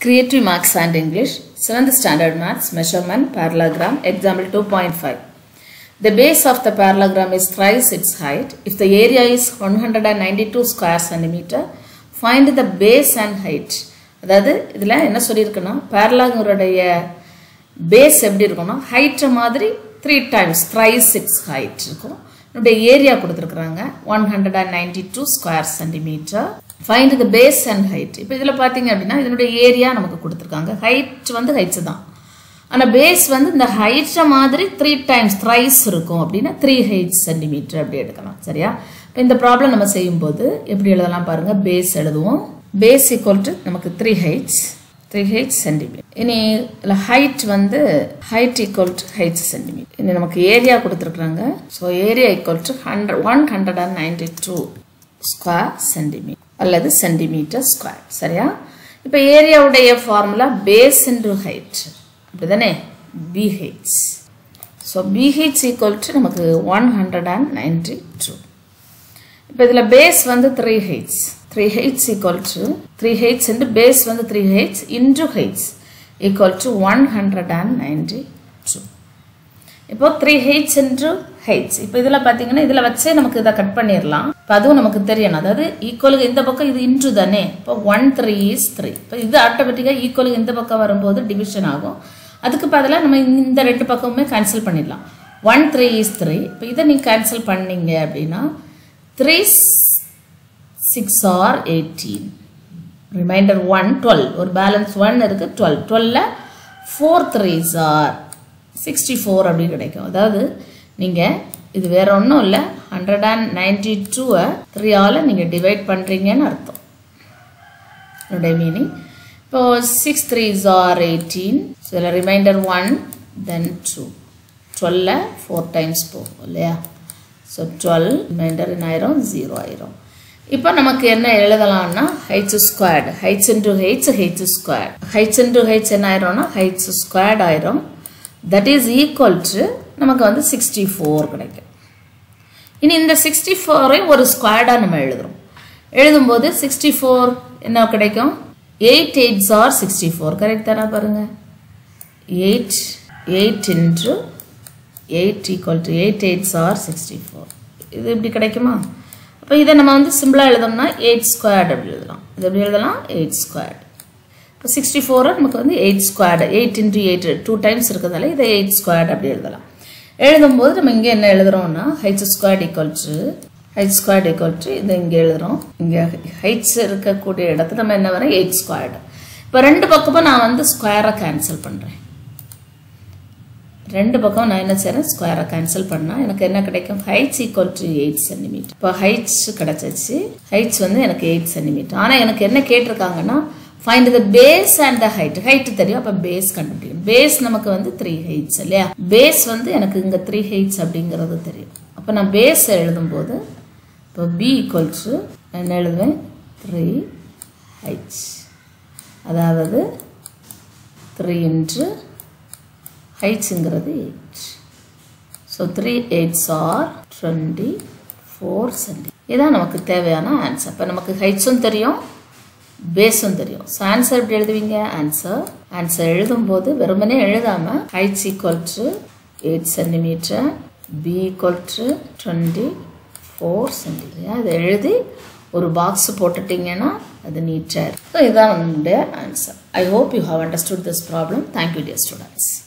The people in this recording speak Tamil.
Creative Marks and English, 7th Standard Maths, Measurement, Parallelogram, Example 2.5. The base of the parallelogram is thrice its height. If the area is 192 square centimeter, find the base and height. அதாவது இதில் என்ன சொல்லியிருக்குன்னா பேரலாங்கருடைய பேஸ் எப்படி இருக்கும்னா ஹைட்டை மாதிரி three times thrice six height இருக்கும் என்னுடைய ஏரியா கொடுத்துருக்குறாங்க one hundred and ninety two square centimetre find the base and height இப்போ இதில் பார்த்தீங்க அப்படின்னா இதனுடைய ஏரியா நமக்கு கொடுத்துருக்காங்க ஹைட் வந்து ஹைட்ஸ் தான் ஆனால் பேஸ் வந்து இந்த ஹைட்டை மாதிரி த்ரீ டைம்ஸ் த்ரைஸ் இருக்கும் அப்படின்னா த்ரீ ஹைட் சென்டிமீட்டர் அப்படி எடுக்கலாம் சரியா இப்போ இந்த ப்ராப்ளம் நம்ம செய்யும்போது எப்படி எழுதலாம் பாருங்கள் பேஸ் எழுதுவோம் பேஸ் ஈக்குவல் டு நமக்கு three heights three height centimetre இனி இதில் ஹைட் வந்து height equal to height centimetre இனி நமக்கு ஏரியா கொடுத்துருக்குறாங்க so area equal to hundred one hundred and ninety two square centimetre அல்லது சென்டிமீட்டர் ஸ்கொயர் சரியா இப்போ ஏரியாவுடைய ஃபார்முலா பேஸ் இன்டு ஹைட் அப்படிதானே BH so BH equal to நமக்கு one hundred and ninety two இப்போ இதில் பேஸ் வந்து three heights three heights equal to three heights into base வந்து three heights into heights equal to one hundred and ninety two இப்போ த்ரீ ஹெய்ட்ஸ் இன்டு ஹெய்ட்ஸ் இப்போ இதில் பார்த்தீங்கன்னா இதில் வச்சே நமக்கு இதை கட் பண்ணிடலாம் இப்போ அதுவும் நமக்கு தெரியணும் அதாவது ஈக்குவலுக்கு இந்த பக்கம் இது இன்டு தானே இப்போ ஒன் த்ரீ இஸ் த்ரீ இப்போ இது ஆட்டோமேட்டிக்காக ஈக்குவலுக்கு இந்த பக்கம் வரும்போது டிவிஷன் ஆகும் அதுக்கு பதிலாக நம்ம இந்த ரெண்டு பக்கமுமே கேன்சல் பண்ணிடலாம் ஒன் த்ரீ இஸ் த்ரீ இப்போ இதை நீங்கள் கேன்சல் பண்ணீங்க அப்படின்னா three six are eighteen reminder one twelve ஒரு பேலன்ஸ் ஒன் இருக்குது டுவெல் டுவெல்ல four threes are sixty four அப்படின்னு கிடைக்கும் அதாவது நீங்கள் இது வேற ஒன்றும் இல்லை ஹண்ட்ரட் அண்ட் நைன்டி டூவை த்ரீயால் நீங்கள் டிவைட் பண்ணுறீங்கன்னு அர்த்தம் என்னுடைய மீனிங் இப்போ six threes are eighteen so இதில் ரிமைண்டர் ஒன் தென் டூ டுவெல்ல ஃபோர் டைம்ஸ் போகும் இல்லையா ஸோ டுவெல் ரிமைண்டர் என்ன ஆயிரும் ஜீரோ ஆயிரும் இப்போ நமக்கு என்ன எழுதலாம்னா heights squared heights into heights heights squared heights into heights என்ன ஆயிரும்னா ஹைட்ஸ் ஸ்கொயர்ட் ஆயிரும் தட் இஸ் ஈக்குவல் டு நமக்கு வந்து சிக்ஸ்டி ஃபோர் கிடைக்கும் இனி இந்த சிக்ஸ்டி ஃபோரை ஒரு ஸ்கொயர்டாக நம்ம எழுதுறோம் எழுதும்போது சிக்ஸ்டி ஃபோர் என்ன கிடைக்கும் eight eights are sixty four correct தானே பாருங்கள் eight eight into eight equal to eight eights are sixty four இது இப்படி கிடைக்குமா அப்போ இதை நம்ம வந்து சிம்பிளாக எழுதணும்னா எயிட் ஸ்கொயர்ட் அப்படி எழுதலாம் இது எப்படி எழுதலாம் எயிட் ஸ்கொயர்ட் இப்போ சிக்ஸ்டி ஃபோரை நமக்கு வந்து eight squared eight into eight two times இருக்கிறதால இதை எயிட் ஸ்கொயர்ட் அப்படி எழுதலாம் எழுதும்போது நம்ம இங்கே என்ன எழுதுறோம்னா heights squared equal to height squared equal to இதை இங்கே எழுதுறோம் இங்கே ஹைட்ஸ் இருக்கக்கூடிய இடத்துல நம்ம என்ன வரோம் எயிட் ஸ்கொயர்டு இப்போ ரெண்டு பக்கமும் நான் வந்து ஸ்கொயரை கேன்சல் பண்ணுறேன் ரெண்டு பக்கம் நான் என்ன செய்கிறேன் ஸ்கொயரை கேன்சல் பண்ணால் எனக்கு என்ன கிடைக்கும் heights equal to eight centimetre இப்போ ஹைட்ஸ் கிடச்சிச்சு ஹைட்ஸ் வந்து எனக்கு எயிட் சென்டிமீட்டர் ஆனால் எனக்கு என்ன கேட்டிருக்காங்கன்னா find the base and the height height தெரியும் அப்போ பேஸ் கண்டுபிடிக்கணும் பேஸ் நமக்கு வந்து த்ரீ ஹைட்ஸ் இல்லையா பேஸ் வந்து எனக்கு இங்கே த்ரீ ஹைட்ஸ் அப்படிங்கிறது தெரியும் அப்போ நான் பேஸ் எழுதும்போது இப்போ பி ஈக்குவல் டு என்ன எழுதுவேன் த்ரீ ஹைட்ஸ் அதாவது த்ரீ இன்ட்டு ஹைட்ஸுங்கிறது eight so three eights are twenty four centi இதான் நமக்கு தேவையான ஆன்சர் இப்போ நமக்கு ஹைட்ஸும் தெரியும் பேஸும் தெரியும் ஸோ ஆன்சர் எப்படி எழுதுவீங்க ஆன்சர் ஆன்சர் எழுதும்போது வெறுமனே எழுதாமல் heights equal to eight centimetre B equal to twenty four centimetre அதை எழுதி ஒரு பாக்ஸ் போட்டுட்டிங்கன்னா அது நீட்டாக இருக்கும் ஸோ இதுதான் நம்மளுடைய answer I hope you have understood this problem thank you dear students